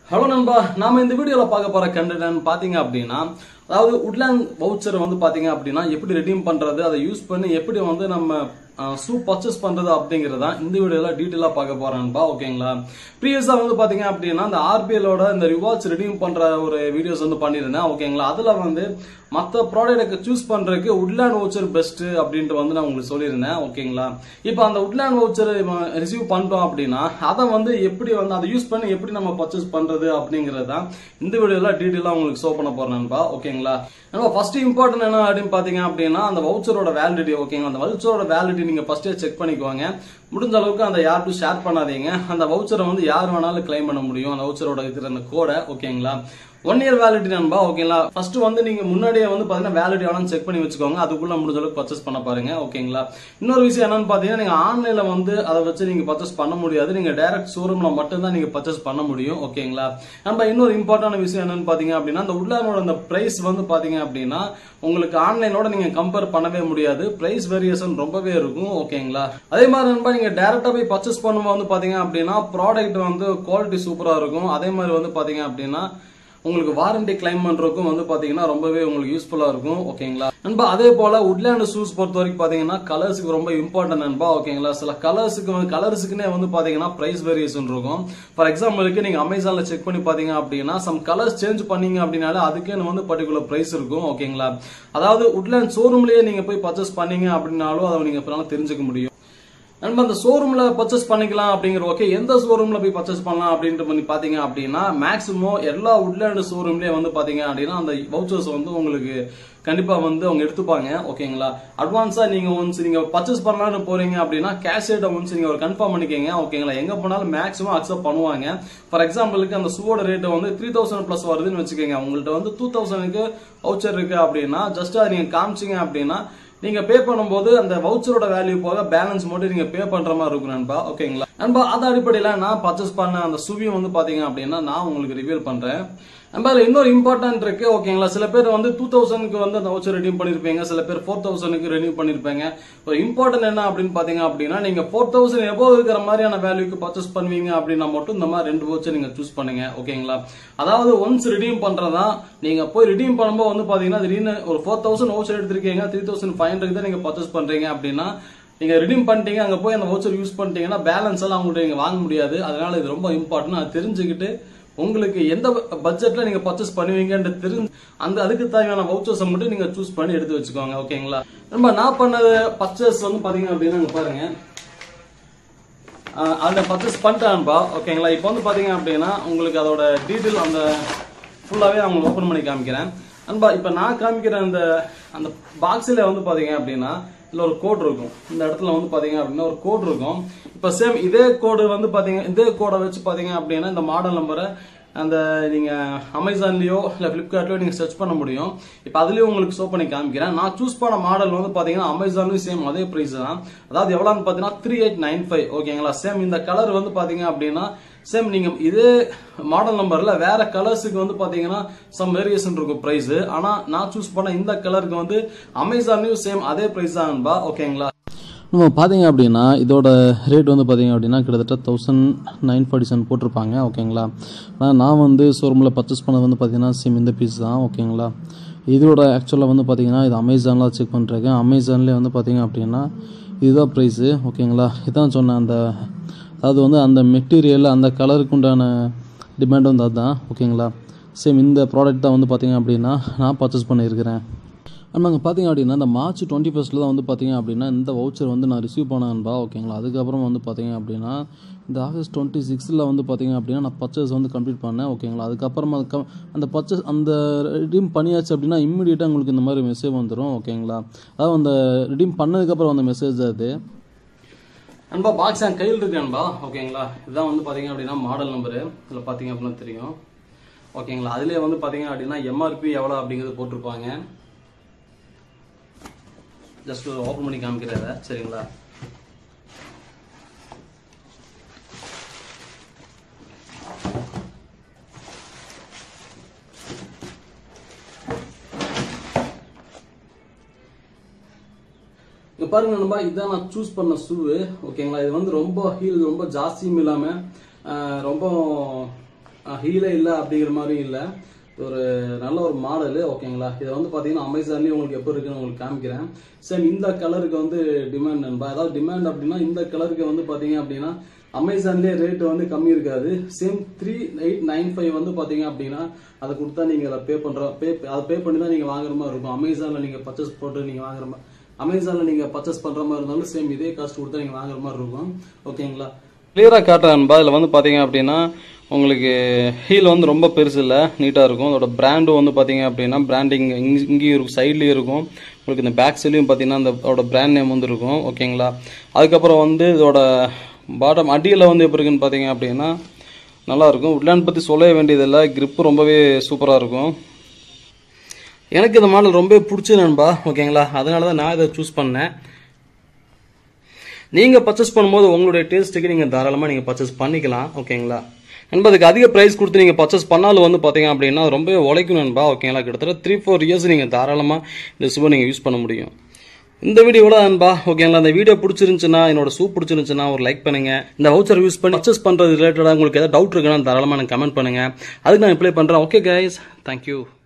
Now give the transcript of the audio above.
hello நண்பா நாம இந்த வீடியோல பார்க்க போற கண்டென்ட் பாத்தீங்க அப்படின்னா அதாவது உட்லேண்ட் வவுச்சர் வந்து பாத்தீங்க அப்படின்னா எப்படி ரெடீம் பண்றது அதை யூஸ் பண்ணி எப்படி வந்து நம்ம ஷூ பர்ச்சேஸ் பண்றது அப்படிங்கறத இந்த வீடியோல டீட்டெயிலா பார்க்க போறேன் நண்பா ஓகேங்களா ப்ரீவியஸா வந்து பாத்தீங்க அப்படின்னா இந்த ஆர்பிஎலோட இந்த ரிவார்ட்ஸ் ரெடீம் பண்ற ஒரு வீடியோஸ் வந்து பண்ணியிருந்தேன் ஓகேங்களா அதுல வந்து மற்ற ப்ராடக்ட்டுக்கு சூஸ் பண்றதுக்கு உட்லேண்ட் வவுச்சர் பெஸ்ட் அப்படின்ட்டு வந்து நான் உங்களுக்கு சொல்லியிருந்தேன் ஓகேங்களா இப்போ அந்த உட்லேண்ட் வவுச்சர் ரிசீவ் பண்ணிட்டோம் அப்படின்னா அதை வந்து எப்படி வந்து அதை யூஸ் பண்ணி எப்படி நம்ம பர்ச்சேஸ் பண்றது அப்படிங்கறது தான் இந்த வீடியோல டீட்டெயிலா உங்களுக்கு ஷோ பண்ண போறேன் நண்பா ஓகேங்களா நம்ம ஃபர்ஸ்ட் இம்பார்ட்டன்ட் என்ன அப்படின்னு பாத்தீங்க அப்படின்னா அந்த வவுச்சரோட வேலிடிட்டி ஓகேங்களா அந்த வவுச்சரோட வேலிடிட்டி நீங்க ஃபர்ஸ்டே செக் பண்ணிக்கோங்க முடிஞ்ச அளவுக்கு அந்த யார்ட்டும் ஷேர் பண்ணாதீங்க அந்த வவுச்சரை வந்து யார் வேணாலும் கிளைம் பண்ண முடியும் அந்த வவுச்சரோட இருக்கிற அந்த கோடை ஓகேங்களா ஒன் இயர் வேலிட்டி நண்பா ஓகேங்களா ஃபர்ஸ்ட் வந்து நீங்க முன்னாடியே வந்து பாத்தீங்கன்னா வேலிட்டி வேணாலும் செக் பண்ணி வச்சுக்கோங்க அதுக்குள்ள முடிஞ்ச அளவுக்கு பர்ச்சேஸ் பண்ண பாருங்க ஓகேங்களா இன்னொரு விஷயம் என்னன்னு பாத்தீங்கன்னா நீங்க ஆன்லைன்ல வந்து அதை வச்சு நீங்க பர்ச்சேஸ் பண்ண முடியாது நீங்க டைரக்ட் ஷோரூம்ல மட்டும் தான் நீங்க பர்ச்சேஸ் பண்ண முடியும் ஓகேங்களா நம்ம இன்னொரு இம்பார்ட்டன்ட் விஷயம் என்னன்னு பாத்தீங்க அப்படின்னா அந்த உள்ளானோட அந்த பிரைஸ் வந்து பாத்தீங்க அப்படின்னா உங்களுக்கு ஆன்லைனோட நீங்க கம்பேர் பண்ணவே முடியாது பிரைஸ் வேரியேஷன் ரொம்பவே இருக்கும் ஓகேங்களா அதே மாதிரி நண்பா நீங்க டைரக்டா போய் பர்ச்சேஸ் பண்ணும்போது வந்து பாத்தீங்க அப்படின்னா ப்ராடக்ட் வந்து குவாலிட்டி சூப்பரா இருக்கும் அதே மாதிரி வந்து பாத்தீங்க அப்படின்னா உங்களுக்கு வாரண்டி கிளைம் பண்றதுக்கும் வந்து பாத்தீங்கன்னா ரொம்பவே உங்களுக்கு யூஸ்ஃபுல்லா இருக்கும் ஓகேங்களா நண்பா அதே போல உட்லேண்ட் ஷூஸ் பொறுத்த வரைக்கும் பாத்தீங்கன்னா கலர்ஸுக்கு ரொம்ப இம்பார்ட்டன்ட் நண்பா ஓகேங்களா சில கலர்ஸுக்கு வந்து கலர்ஸுக்குனே வந்து பாத்தீங்கன்னா பிரைஸ் வேரியேஷன் இருக்கும் ஃபார் எக்ஸாம்பிளுக்கு நீங்க அமேசான்ல செக் பண்ணி பாத்தீங்க அப்படின்னா சம் கலர்ஸ் சேஞ்ச் பண்ணீங்க அப்படின்னாலே அதுக்கே வந்து பர்டிகுலர் பிரைஸ் இருக்கும் ஓகேங்களா அதாவது உட்லேண்ட் ஷோரூம்லயே நீங்க போய் பர்ச்சேஸ் பண்ணீங்க அப்படின்னாலும் அதை நீங்க இப்ப தெரிஞ்சுக்க முடியும் நண்பா அந்த ஷோரூம்ல பர்ச்சேஸ் பண்ணிக்கலாம் அப்படிங்கிற ஓகே எந்த ஷோரூம்ல போய் பர்ச்சேஸ் பண்ணலாம் அப்படின்ட்டு பண்ணி பாத்தீங்க அப்படின்னா மேக்ஸிமம் எல்லா உட்லேண்ட் ஷோரூம்லயே வந்து பாத்தீங்க அப்படின்னா அந்த வவுச்சர்ஸ் வந்து உங்களுக்கு கண்டிப்பா வந்து அவங்க எடுத்துப்பாங்க ஓகேங்களா அட்வான்ஸா நீங்க ஒன்ஸ் நீங்க பர்ச்சேஸ் பண்ணலாம்னு போறீங்க அப்படின்னா கேஷ் ரேட்டை ஒன்ஸ் நீங்க ஒரு கன்ஃபார்ம் பண்ணிக்கங்க ஓகேங்களா எங்க போனாலும் மேக்ஸிமம் அக்செப்ட் பண்ணுவாங்க ஃபார் எக்ஸாம்பிளுக்கு அந்த ஷூவோட ரேட் வந்து த்ரீ தௌசண்ட் பிளஸ் வருதுன்னு வச்சுக்கோங்க உங்கள்ட்ட வந்து டூ தௌசண்ட்க்கு வவுச்சர் இருக்கு அப்படின்னா ஜஸ்ட் அதை நீங்க காமிச்சிங்க அப்படின்னா நீங்க பே பண்ணும்போது அந்த வவுச்சரோட வேல்யூ போக பேலன்ஸ் மட்டும் நீங்க பே பண்ற மாதிரி இருக்கும் நண்பா ஓகேங்களா நண்பா அது அடிப்படையில நான் பர்ச்சேஸ் பண்ண அந்த சுவியம் வந்து பாத்தீங்க அப்படின்னா நான் உங்களுக்கு ரிவீல் பண்றேன் நண்பா அதுல இன்னொரு இம்பார்ட்டன்ட் இருக்கு ஓகேங்களா சில பேர் வந்து டூ தௌசண்ட்க்கு வந்து அந்த வவுச்சர் ரெடியூம் பண்ணிருப்பீங்க சில பேர் ஃபோர் தௌசண்ட்க்கு ரெடியூம் பண்ணிருப்பீங்க ஒரு இம்பார்ட்டன்ட் என்ன அப்படின்னு பாத்தீங்க அப்படின்னா நீங்க ஃபோர் தௌசண்ட் எபோவ் இருக்கிற மாதிரியான வேல்யூக்கு பர்ச்சேஸ் பண்ணுவீங்க அப்படின்னா மட்டும் இந்த மாதிரி ரெண்டு வவுச்சர் நீங்க சூஸ் பண்ணுங்க ஓகேங்களா அதாவது ஒன்ஸ் ரிடீம் பண்றதா நீங்க போய் ரிடீம் பண்ணும்போது வந்து பாத்தீங்கன்னா திடீர்னு ஒரு ஃபோர் தௌசண்ட் வவுச்சர் எடுத்திருக்கீங்க த்ரீ தௌசண்ட் ஃபைவ் ஹண்ட்ரட் தான் நீங்க பர்ச்சேஸ் பண்றீங்க அப்படின்னா நீங்க ரிடீம் பண்ணிட்டீங்க அங்க போய் அந்த வவுச்சர் யூஸ் பண்ணிட்டீங்கன்னா பேலன்ஸ் எல்லாம் உங்கள்ட்ட நீங்க வாங்க முடியாது அதனால இது ரொம்ப இம்பார்ட்டன்ட் அது தெரிஞ்சுக்கிட்டு உங்களுக்கு எந்த பட்ஜெட்ல நீங்க பர்ச்சேஸ் பண்ணுவீங்கன்ற தெரிஞ்சு அந்த அதுக்கு தேவையான வவுச்சர்ஸை மட்டும் நீங்க சூஸ் பண்ணி எடுத்து வச்சுக்கோங்க ஓகேங்களா நம்ம நான் பண்ணது பர்ச்சேஸ் வந்து பாத்தீங்க அப்படின்னா இங்க பாருங்க ஆஹ் அதுல பர்ச்சேஸ் பண்ணிட்டேன்பா ஓகேங்களா இப்போ வந்து பாத்தீங்க அப்படின்னா உங்களுக்கு அதோட டீட்டெயில் அந்த ஃபுல்லாவே நான் உங்களுக்கு ஓப்பன் பண்ணி காமிக்கிறேன் அன்பா இப்போ நான் காமிக்கிற அந்த அந்த பாக்ஸில் வந்து பாத்தீங்க அப்படின்னா இதுல ஒரு கோட் இருக்கும் இந்த இடத்துல வந்து பாத்தீங்க அப்படின்னா ஒரு கோட் இருக்கும் இப்போ சேம் இதே கோடு வந்து பாத்தீங்க இதே கோடை வச்சு பாத்தீங்க அப்படின்னா இந்த மாடல் நம்பரை அந்த நீங்க அமேசான்லயோ இல்ல பிளிப்கார்ட்லயோ நீங்க சர்ச் பண்ண முடியும் இப்போ அதுலயும் உங்களுக்கு ஷோ பண்ணி காமிக்கிறேன் நான் சூஸ் பண்ண மாடல் வந்து பாத்தீங்கன்னா அமேசான்லயும் சேம் அதே பிரைஸ் தான் அதாவது எவ்வளவுன்னு பாத்தீங்கன்னா த்ரீ எயிட் நைன் ஃபைவ் ஓகேங்களா சேம் இந்த கலர் வந்து பாத்தீங்க அப்படின்னா சேம் நீங்க இதே மாடல் நம்பர்ல வேற கலர்ஸுக்கு வந்து பாத்தீங்கன்னா சம் வேரியேஷன் இருக்கும் பிரைஸ் ஆனா நான் சூஸ் பண்ண இந்த கலருக்கு வந்து அமேசான்லயும் சேம் அதே பிரைஸ் தான் ஓகேங்களா நம்ம பார்த்தீங்க அப்படின்னா இதோட ரேட் வந்து பார்த்தீங்க அப்படின்னா கிட்டத்தட்ட தௌசண்ட் நைன் ஃபார்ட்டி செவன் போட்டிருப்பாங்க ஓகேங்களா ஆனால் நான் வந்து ஷோரூமில் பர்ச்சேஸ் பண்ணது வந்து பார்த்தீங்கன்னா சேம் இந்த பீஸ் தான் ஓகேங்களா இதோட ஆக்சுவலாக வந்து பார்த்தீங்கன்னா இது அமேசானில் செக் பண்ணிருக்கேன் அமேசான்லேயே வந்து பார்த்தீங்க அப்படின்னா இதுதான் ப்ரைஸு ஓகேங்களா இதான் சொன்னேன் அந்த அதாவது வந்து அந்த மெட்டீரியல் அந்த கலருக்கு உண்டான டிமாண்ட் வந்து அதுதான் ஓகேங்களா சேம் இந்த ப்ராடக்ட் தான் வந்து பார்த்தீங்க அப்படின்னா நான் பர்ச்சேஸ் பண்ணியிருக்கிறேன் ஆமாங்க பார்த்தீங்க அப்படின்னா இந்த மார்ச் டுவெண்ட்டி ஃபஸ்ட்டில் தான் வந்து பார்த்தீங்க அப்படின்னா இந்த வவுச்சர் வந்து நான் ரிசீவ் பண்ணேன்பா ஓகேங்களா அதுக்கப்புறம் வந்து பார்த்தீங்க அப்படின்னா இந்த ஆகஸ்ட் டுவெண்ட்டி சிக்ஸில் வந்து பார்த்தீங்க அப்படின்னா நான் பர்ச்சேஸ் வந்து கம்ப்ளீட் பண்ணேன் ஓகேங்களா அதுக்கப்புறமா அதுக்கு அந்த பர்ச்சேஸ் அந்த ரிடீம் பண்ணியாச்சு அப்படின்னா இம்மிடியேட்டாக உங்களுக்கு இந்த மாதிரி மெசேஜ் வந்துடும் ஓகேங்களா அதாவது அந்த ரிடீம் பண்ணதுக்கப்புறம் அந்த மெசேஜ் அது அன்பா பாக்ஸ் என் கையில் இருக்கு அன்பா ஓகேங்களா இதுதான் வந்து பாத்தீங்க அப்படின்னா மாடல் நம்பரு இதுல பாத்தீங்க அப்படின்னா தெரியும் ஓகேங்களா அதுலயே வந்து பாத்தீங்க அப்படின்னா எம்ஆர்பி எவ்வளவு அப்படிங்கிறது போட்டிருப்பாங்க ஜஸ்ட் ஓப்பன் பண்ணி காமிக்கிறத சரிங்களா இங்க பாருங்க நண்பா இதான் நான் சூஸ் பண்ண ஷூவு ஓகேங்களா இது வந்து ரொம்ப ஹீல் ரொம்ப ஜாஸ்தியும் இல்லாம ஆஹ் ரொம்ப ஹீலே இல்லை அப்படிங்கிற மாதிரியும் இல்லை ஒரு நல்ல ஒரு மாடலு ஓகேங்களா இதை வந்து பார்த்தீங்கன்னா அமேசான்லேயே உங்களுக்கு எப்போ இருக்குன்னு உங்களுக்கு காமிக்கிறேன் சேம் இந்த கலருக்கு வந்து டிமாண்ட் நண்பா அதாவது டிமாண்ட் அப்படின்னா இந்த கலருக்கு வந்து பார்த்தீங்க அப்படின்னா அமேசான்லேயே ரேட் வந்து கம்மி இருக்காது same three eight nine five வந்து பார்த்தீங்க அப்படின்னா அதை கொடுத்தா நீங்கள் அதை பே பண்ணுற பே அதை பே பண்ணி தான் நீங்கள் வாங்குற மாதிரி இருக்கும் அமேசானில் நீங்கள் பர்ச்சேஸ் போட்டு நீங்கள் வாங்குற மாதிரி அமேசானில் நீங்கள் பர்ச்சேஸ் பண்ணுற மாதிரி இருந்தாலும் சேம் இதே காஸ்ட் கொடுத்தா நீங்கள் வாங்குற மாதிரி இருக்கும் ஓகேங்களா கிளியராக காட்டுறேன் நண்பா இதில் வந்து பார்த்தீங்க அப்படின்னா உங்களுக்கு ஹீல் வந்து ரொம்ப பெருசு இல்லை நீட்டாக இருக்கும் அதோட பிராண்டும் வந்து பார்த்தீங்க அப்படின்னா பிராண்டிங் இங்கேயும் இருக்கும் சைட்லேயும் இருக்கும் உங்களுக்கு இந்த பேக் சைட்லையும் பார்த்தீங்கன்னா அந்த அதோட பிராண்ட் நேம் வந்து இருக்கும் ஓகேங்களா அதுக்கப்புறம் வந்து இதோட பாட்டம் அடியில் வந்து எப்படி இருக்குன்னு பார்த்தீங்க அப்படின்னா நல்லாயிருக்கும் உட்லேண்ட் பற்றி சொல்லவே வேண்டியதில்லை grip ரொம்பவே சூப்பராக இருக்கும் எனக்கு இந்த மாடல் ரொம்ப பிடிச்சது நண்பா ஓகேங்களா அதனால தான் நான் இதை சூஸ் பண்ணேன் நீங்கள் பர்ச்சேஸ் பண்ணும்போது உங்களுடைய டேஸ்ட்டுக்கு நீங்கள் தாராளமாக நீங்கள் பர்ச்சேஸ் பண்ணிக்கலாம் ஓகேங்களா நண்பா அதுக்கு அதிக ப்ரைஸ் கொடுத்து நீங்கள் பர்ச்சேஸ் பண்ணாலும் வந்து பார்த்தீங்க அப்படின்னா ரொம்ப உழைக்கும் நண்பா ஓகேங்களா கிட்டத்தட்ட த்ரீ ஃபோர் இயர்ஸ் நீங்கள் தாராளமாக இந்த சுவை நீங்கள் யூஸ் பண்ண முடியும் இந்த வீடியோட நண்பா ஓகேங்களா இந்த வீடியோ பிடிச்சிருந்துச்சுன்னா என்னோட சூப் பிடிச்சிருந்துச்சுன்னா ஒரு லைக் பண்ணுங்க இந்த வவுச்சர் யூஸ் பண்ணி பர்ச்சேஸ் பண்ணுறது ரிலேட்டடாக உங்களுக்கு ஏதாவது டவுட் இருக்குன்னா தாராளமாக எனக்கு கமெண்ட் பண்ணுங்க அதுக்கு நான் ரிப்ளை பண்ணுறேன் ஓகே கைஸ் தேங்க்யூ